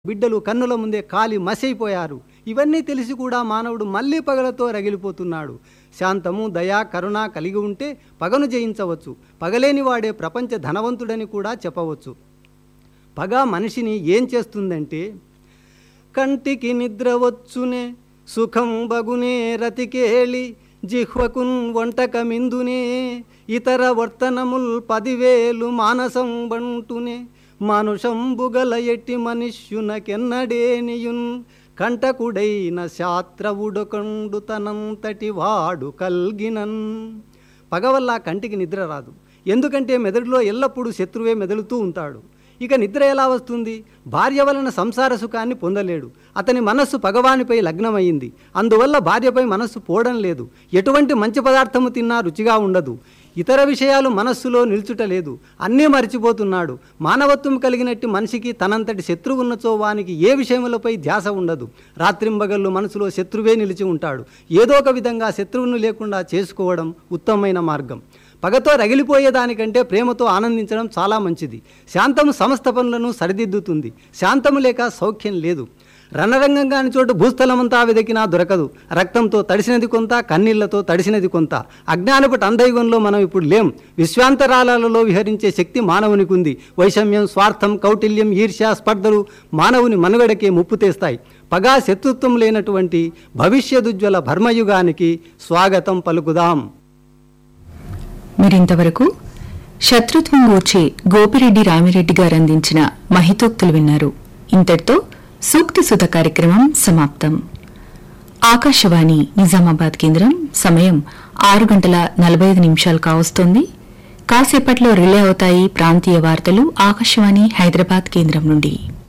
బిడ్డలు కన్నుల ముందే కాలి మసైపోయారు ఇవన్నీ తెలిసి కూడా మానవుడు మళ్ళీ పగలతో రగిలిపోతున్నాడు శాంతము దయా కరుణ కలిగి ఉంటే పగను జయించవచ్చు పగలేని వాడే ప్రపంచ ధనవంతుడని కూడా చెప్పవచ్చు పగ మనిషిని ఏం చేస్తుందంటే కంటికి నిద్ర వచ్చునే సుఖం బగునే రతికేళి జిహ్వకున్ వంటకమిందునే ఇతర వర్తనముల్ పదివేలు మానసం బంటునే మనుషంబుగల ఎట్టి మనుష్యునకెన్నడేనియున్ కంటకుడైన శాత్రవుడొకండు తనంతటి వాడు కల్గినన్ పగ వల్ల కంటికి నిద్ర రాదు ఎందుకంటే మెదడులో ఎల్లప్పుడూ శత్రువే మెదులుతూ ఉంటాడు ఇక నిద్ర ఎలా వస్తుంది భార్య వలన సంసార సుఖాన్ని పొందలేడు అతని మనస్సు పగవానిపై లగ్నమైంది అందువల్ల భార్యపై మనస్సు పోవడం లేదు ఎటువంటి మంచి పదార్థము తిన్నా రుచిగా ఉండదు ఇతర విషయాలు మనస్సులో నిల్చుట లేదు అన్నీ మరిచిపోతున్నాడు మానవత్వం కలిగినట్టు మనిషికి తనంతటి శత్రువు ఉన్నచో వానికి ఏ విషయములపై ధ్యాస ఉండదు రాత్రింబగళ్ళు మనసులో శత్రువే నిలిచి ఉంటాడు ఏదో ఒక విధంగా శత్రువును లేకుండా చేసుకోవడం ఉత్తమమైన మార్గం పగతో రగిలిపోయేదానికంటే ప్రేమతో ఆనందించడం చాలా మంచిది శాంతము సమస్త పనులను సరిదిద్దుతుంది శాంతము లేక సౌఖ్యం లేదు రణరంగం కాని చోటు భూస్థలమంతా వెదకినా దొరకదు రక్తంతో తడిసినది కొంత కన్నీళ్లతో తడిసినది కొంత అజ్ఞానపటి అంధయుగంలో మనం ఇప్పుడు లేం విశ్వాంతరాలలో విహరించే శక్తి మానవునికి ఉంది వైషమ్యం స్వార్థం కౌటిల్యం ఈర్ష్య స్పర్ధలు మానవుని మనుగడకే ముప్పు తెస్తాయి పగా శత్రుత్వం లేనటువంటి భవిష్యదుజ్వల భర్మయుగానికి స్వాగతం పలుకుదాం మీరింతవరకు శత్రుత్వం గూర్చి గోపిరెడ్డి రామిరెడ్డి గారు అందించిన మహితోక్తులు విన్నారు ఇంతటితో సూక్తి సుధ కార్యక్రమం సమాప్తం ఆకాశవాణి నిజామాబాద్ కేంద్రం సమయం ఆరు గంటల నలభై ఐదు నిమిషాలు కావస్తోంది కాసేపట్లో రిలే అవుతాయి ప్రాంతీయ వార్తలు ఆకాశవాణి హైదరాబాద్ కేంద్రం నుండి